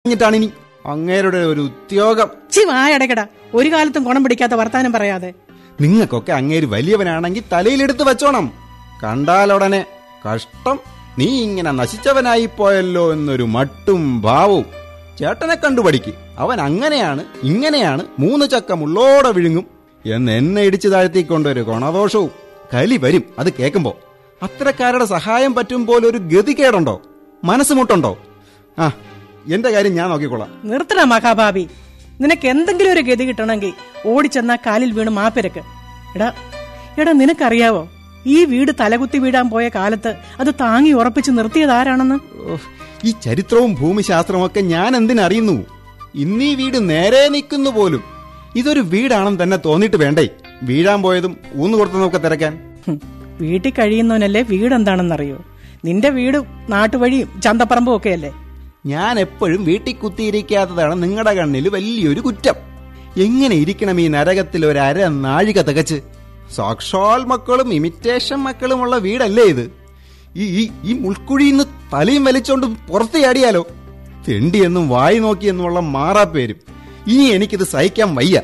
ിട്ടാണ് ഇനി അങ്ങേരുടെ ഒരു ഉദ്യോഗം ചി വായടക്കട ഒരു കാലത്തും ഗുണം പിടിക്കാത്ത വർത്താനം പറയാതെ നിങ്ങൾക്കൊക്കെ അങ്ങേര് വലിയവനാണെങ്കിൽ തലയിലെടുത്ത് വെച്ചോണം കണ്ടാലുടനെ കഷ്ടം നീ ഇങ്ങനെ നശിച്ചവനായി പോയല്ലോ എന്നൊരു മട്ടും ഭാവവും ചേട്ടനെ കണ്ടുപടിക്ക് അവൻ അങ്ങനെയാണ് ഇങ്ങനെയാണ് മൂന്ന് ചക്ക മുള്ളോടെ വിഴുങ്ങും എന്ന് എന്നെ ഇടിച്ചു താഴ്ത്തിക്കൊണ്ടൊരു ഗുണദോഷവും കലി വരും അത് കേൾക്കുമ്പോ അത്തരക്കാരുടെ സഹായം പറ്റും പോലെ ഒരു ഗതികേടുണ്ടോ മനസ്സുമുട്ടുണ്ടോ ആ എന്റെ കാര്യം ഞാൻ നോക്കിക്കൊള്ളാം നിർത്തണ മഹാഭാവി നിനക്ക് എന്തെങ്കിലും ഒരു ഗതി കിട്ടണമെങ്കിൽ ഓടിച്ചെന്നാ കാലിൽ വീണ് മാപ്പിരക്ക് എടാ എടാ നിനക്കറിയാവോ ഈ വീട് തലകുത്തി വീഴാൻ പോയ കാലത്ത് അത് താങ്ങി ഉറപ്പിച്ച് നിർത്തിയത് ആരാണെന്ന് ഓഹ്, ഈ ചരിത്രവും ഭൂമിശാസ്ത്രവും ഒക്കെ ഞാൻ എന്തിനറിയുന്നു ഇന്നീ വീട് നേരെ നിൽക്കുന്നു പോലും ഇതൊരു വീടാണെന്ന് തന്നെ തോന്നിയിട്ട് വേണ്ടേ വീഴാൻ പോയതും ഊന്നു കൊടുത്തതൊക്കെ തിരക്കാൻ ഹും, വീട്ടിൽ കഴിയുന്നവനല്ലേ വീട് എന്താണെന്നറിയോ നിന്റെ വീടും നാട്ടുവഴിയും ചന്തപ്പറമ്പും ഒക്കെയല്ലേ ഞാൻ എപ്പോഴും വീട്ടിൽ കുത്തിയിരിക്കാത്തതാണ് നിങ്ങളുടെ കണ്ണിൽ വലിയൊരു കുറ്റം എങ്ങനെ ഇരിക്കണം ഈ നരകത്തിൽ ഒരു അര നാഴിക തികച്ച് സാക്ഷാൽ മക്കളും ഇമിറ്റേഷൻ മക്കളുമുള്ള വീടല്ലേ ഇത് ഈ ഈ ഈ മുൾക്കുഴിയിൽ തലയും വലിച്ചോണ്ട് പുറത്ത് ചാടിയാലോ തെണ്ടിയെന്നും വായി നോക്കിയെന്നുമുള്ള മാറാപ്പേരും ഇനി എനിക്കിത് സഹിക്കാൻ വയ്യ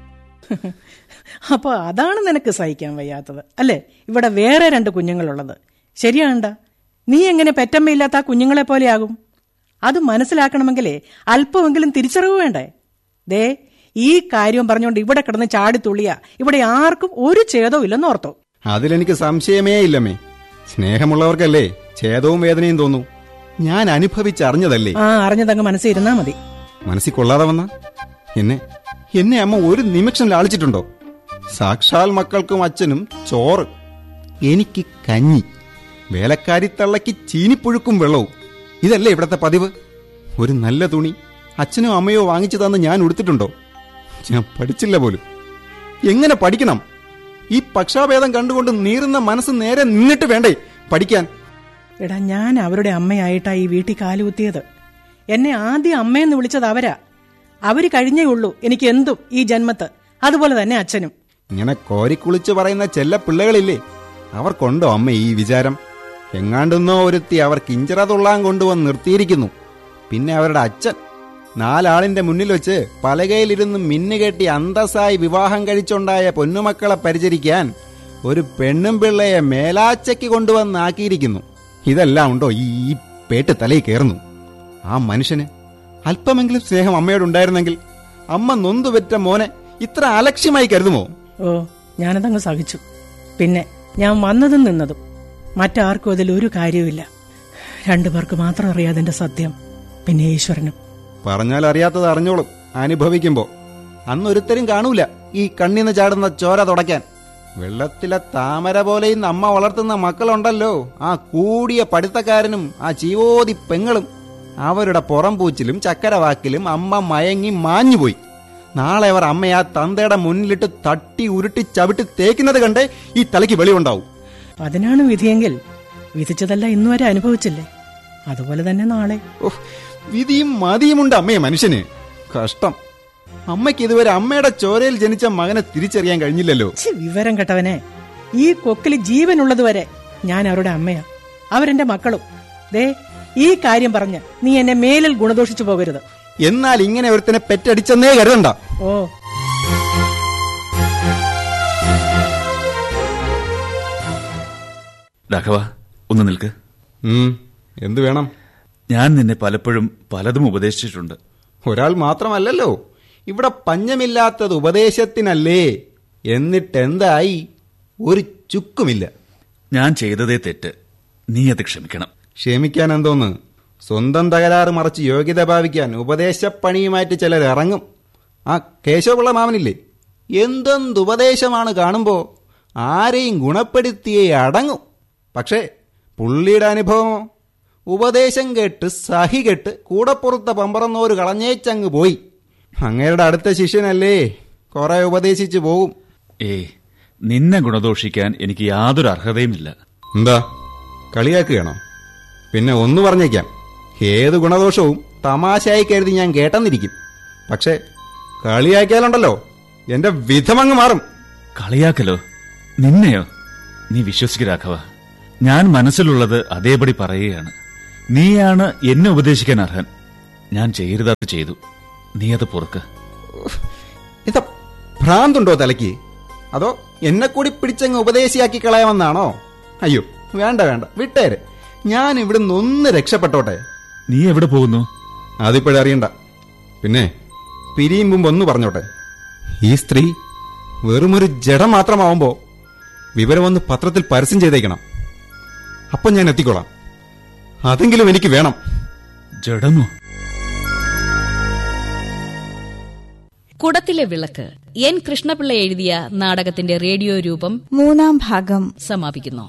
അപ്പൊ അതാണ് നിനക്ക് സഹിക്കാൻ വയ്യാത്തത് അല്ലേ ഇവിടെ വേറെ രണ്ട് കുഞ്ഞുങ്ങളുള്ളത് ശരിയാണ്ട നീ എങ്ങനെ പെറ്റമ്മയില്ലാത്ത ആ കുഞ്ഞുങ്ങളെ പോലെയാകും അത് മനസ്സിലാക്കണമെങ്കിലേ അല്പമെങ്കിലും തിരിച്ചറിവ് വേണ്ടേ ദേ ഈ കാര്യം പറഞ്ഞുകൊണ്ട് ഇവിടെ കിടന്ന് ചാടിത്തുള്ളിയ ഇവിടെ ആർക്കും ഒരു ഛേദവും ഇല്ലെന്ന് ഓർത്തോ അതിലെനിക്ക് സംശയമേ ഇല്ലമ്മേ സ്നേഹമുള്ളവർക്കല്ലേ ഛേദവും വേദനയും തോന്നൂ ഞാൻ അനുഭവിച്ചറിഞ്ഞതല്ലേ ആ അറിഞ്ഞതങ്ങ് മനസ്സിരുന്നാ മതി മനസ്സിൽ കൊള്ളാതെ വന്ന എന്നെ എന്നെ അമ്മ ഒരു നിമിഷം ലാളിച്ചിട്ടുണ്ടോ സാക്ഷാൽ മക്കൾക്കും അച്ഛനും ചോറ് എനിക്ക് കഞ്ഞി വേലക്കാരി തള്ളയ്ക്ക് ചീനിപ്പുഴുക്കും വെള്ളവും ഇതല്ലേ ഇവിടത്തെ പതിവ് ഒരു നല്ല തുണി അച്ഛനോ അമ്മയോ വാങ്ങിച്ചു തന്ന് ഞാൻ ഉടുത്തിട്ടുണ്ടോ ഞാൻ പഠിച്ചില്ല പോലും എങ്ങനെ പഠിക്കണം ഈ പക്ഷാഭേദം കണ്ടുകൊണ്ട് നീറുന്ന മനസ്സ് നേരെ നിന്നിട്ട് വേണ്ടേ പഠിക്കാൻ എടാ ഞാൻ അവരുടെ അമ്മയായിട്ടാ ഈ വീട്ടിൽ കാലുകുത്തിയത് എന്നെ ആദ്യം അമ്മയെന്ന് വിളിച്ചത് അവരാ അവര് കഴിഞ്ഞേ ഉള്ളൂ എനിക്ക് എന്തും ഈ ജന്മത്ത് അതുപോലെ തന്നെ അച്ഛനും ഇങ്ങനെ കോരിക്കുളിച്ച് പറയുന്ന ചെല്ല പിള്ളകളില്ലേ അവർക്കുണ്ടോ അമ്മ ഈ വിചാരം എങ്ങാണ്ടുന്നോ ഒരുത്തി അവർ കിഞ്ചറ തുള്ളാൻ കൊണ്ടുവന്ന് നിർത്തിയിരിക്കുന്നു പിന്നെ അവരുടെ അച്ഛൻ നാലാളിന്റെ മുന്നിൽ വെച്ച് പലകയിലിരുന്ന് മിന്നുകെട്ടി അന്തസ്സായി വിവാഹം കഴിച്ചുണ്ടായ പൊന്നുമക്കളെ പരിചരിക്കാൻ ഒരു പെണ്ണും പിള്ളയെ മേലാച്ചയ്ക്ക് കൊണ്ടുവന്നാക്കിയിരിക്കുന്നു ഇതെല്ലാം ഉണ്ടോ ഈ ഈ പേട്ട് തലയിൽ കയറുന്നു ആ മനുഷ്യന് അല്പമെങ്കിലും സ്നേഹം അമ്മയോടുണ്ടായിരുന്നെങ്കിൽ അമ്മ നൊന്തുപെറ്റ മോനെ ഇത്ര അലക്ഷ്യമായി കരുതുമോ ഓ ഞാനതങ്ങ് സഹിച്ചു പിന്നെ ഞാൻ വന്നതും നിന്നതും മറ്റാർക്കും അതിൽ ഒരു കാര്യവുമില്ല രണ്ടുപേർക്ക് മാത്രം അറിയാതിന്റെ സത്യം പിന്നെ ഈശ്വരനും പറഞ്ഞാൽ അറിയാത്തത് അറിഞ്ഞോളും അനുഭവിക്കുമ്പോ അന്നൊരുത്തരും കാണൂല ഈ കണ്ണിന്ന് ചാടുന്ന ചോര തുടയ്ക്കാൻ വെള്ളത്തിലെ താമര പോലെ ഇന്ന് അമ്മ വളർത്തുന്ന മക്കളുണ്ടല്ലോ ആ കൂടിയ പഠിത്തക്കാരനും ആ ചീവോതി പെങ്ങളും അവരുടെ പുറം പൂച്ചിലും ചക്കരവാക്കിലും അമ്മ മയങ്ങി മാഞ്ഞുപോയി നാളെ അവർ അമ്മയെ ആ തന്തയുടെ മുന്നിലിട്ട് തട്ടി ഉരുട്ടി ചവിട്ടി തേക്കുന്നത് കണ്ടേ ഈ തലയ്ക്ക് വെളിവുണ്ടാവും അതിനാണ് വിധിയെങ്കിൽ വിധിച്ചതല്ല ഇന്നുവരെ അനുഭവിച്ചില്ലേ അതുപോലെ തന്നെ നാളെ ഓഹ്, വിധിയും മതിയുമുണ്ട് അമ്മയെ മനുഷ്യന് കഷ്ടം അമ്മയ്ക്ക് ഇതുവരെ അമ്മയുടെ ചോരയിൽ ജനിച്ച മകനെ തിരിച്ചറിയാൻ കഴിഞ്ഞില്ലല്ലോ ഛി, വിവരം കെട്ടവനെ ഈ കൊക്കിൽ ജീവനുള്ളതുവരെ ഞാൻ അവരുടെ അമ്മയാ അവരെന്റെ മക്കളും ദേ ഈ കാര്യം പറഞ്ഞ് നീ എന്നെ മേലിൽ ഗുണദോഷിച്ചു പോകരുത് എന്നാൽ ഇങ്ങനെ ഒരുത്തനെ പെറ്റടിച്ചെന്നേ കരുതണ്ട ഓ രാഘവ ഒന്ന് നിൽക്ക് ഉം, എന്ത് വേണം ഞാൻ നിന്നെ പലപ്പോഴും പലതും ഉപദേശിച്ചിട്ടുണ്ട് ഒരാൾ മാത്രമല്ലല്ലോ ഇവിടെ പഞ്ഞമില്ലാത്തത് ഉപദേശത്തിനല്ലേ എന്നിട്ടെന്തായി ഒരു ചുക്കുമില്ല ഞാൻ ചെയ്തതേ തെറ്റ് നീ അത് ക്ഷമിക്കണം ക്ഷമിക്കാൻ എന്തോന്ന് സ്വന്തം തകരാറ് മറച്ച് യോഗ്യത ഭാവിക്കാൻ ഉപദേശപ്പണിയുമായിട്ട് ചിലർ ഇറങ്ങും ആ കേശവപിള്ള മാമനില്ലേ എന്തെന്തുപദേശമാണ് കാണുമ്പോ ആരെയും ഗുണപ്പെടുത്തിയേ അടങ്ങും പക്ഷേ പുള്ളിയുടെ അനുഭവമോ ഉപദേശം കേട്ട് സഹി കെട്ട് കൂടപ്പുറത്തെ പമ്പറന്നോര് കളഞ്ഞേച്ചങ്ങ് പോയി അങ്ങേരുടെ അടുത്ത ശിഷ്യനല്ലേ കുറെ ഉപദേശിച്ചു പോകും ഏ നിന്നെ ഗുണദോഷിക്കാൻ എനിക്ക് യാതൊരു അർഹതയുമില്ല എന്താ കളിയാക്കുകയാണോ പിന്നെ ഒന്ന് പറഞ്ഞേക്കാം ഏത് ഗുണദോഷവും തമാശയായി കരുതി ഞാൻ കേട്ടെന്നിരിക്കും പക്ഷേ കളിയാക്കിയാലുണ്ടല്ലോ എന്റെ വിധമങ്ങ് മാറും കളിയാക്കലോ നിന്നെയോ നീ വിശ്വസിക്ക് രാഘവ ഞാൻ മനസ്സിലുള്ളത് അതേപടി പറയുകയാണ് നീയാണ് എന്നെ ഉപദേശിക്കാൻ അർഹൻ ഞാൻ ചെയ്തത് ചെയ്തു നീ അത് പൊറുക്ക് ഇതാ ഭ്രാന്തുണ്ടോ തലയ്ക്ക് അതോ എന്നെ കൂടി പിടിച്ചങ്ങ് ഉപദേശിയാക്കി കളയാമെന്നാണോ അയ്യോ വേണ്ട വേണ്ട വിട്ടേര് ഞാൻ ഇവിടുന്ന് ഒന്ന് രക്ഷപ്പെട്ടോട്ടെ നീ എവിടെ പോകുന്നു അതിപ്പോഴറിയണ്ട പിന്നെ പിരിയും മുമ്പ് ഒന്ന് പറഞ്ഞോട്ടെ ഈ സ്ത്രീ വെറുമൊരു ജഡം മാത്രമാവുമ്പോ വിവരമൊന്ന് പത്രത്തിൽ പരസ്യം ചെയ്തേക്കണം അപ്പൊ ഞാൻ എത്തിക്കോളാം അതെങ്കിലും എനിക്ക് വേണം ജഡമോ കുടത്തിലെ വിളക്ക് എൻ കൃഷ്ണപിള്ള എഴുതിയ നാടകത്തിന്റെ റേഡിയോ രൂപം മൂന്നാം ഭാഗം സമാപിക്കുന്നു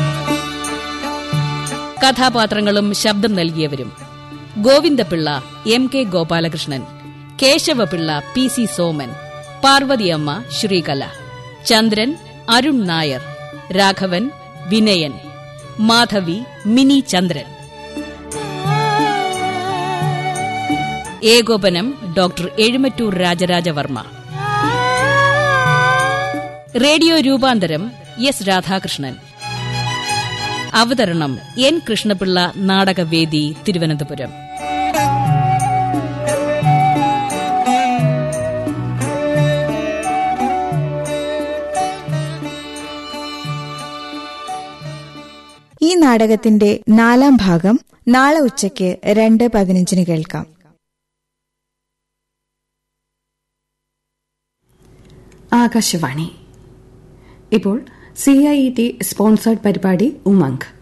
കഥാപാത്രങ്ങളും ശബ്ദം നൽകിയവരും Govindapilla M K Gopalakrishnan Keshavapilla P C Soman Parvathiyamma Sreekala Chandran Arun Nair Raghavan Vinayan Madhavi Mini Chandran ഏകോപനം ഡോക്ടർ എഴുമറ്റൂർ രാജരാജവർമ്മ റേഡിയോ രൂപാന്തരം എസ് രാധാകൃഷ്ണൻ അവതരണം എൻ കൃഷ്ണപിള്ള നാടകവേദി തിരുവനന്തപുരം ഈ നാടകത്തിന്റെ നാലാം ഭാഗം നാളെ ഉച്ചയ്ക്ക് രണ്ട് പതിനഞ്ചിന് കേൾക്കാം ആകാശവാണി ഇപ്പോൾ C I E T sponsored പരിപാടി ഉമംഗ്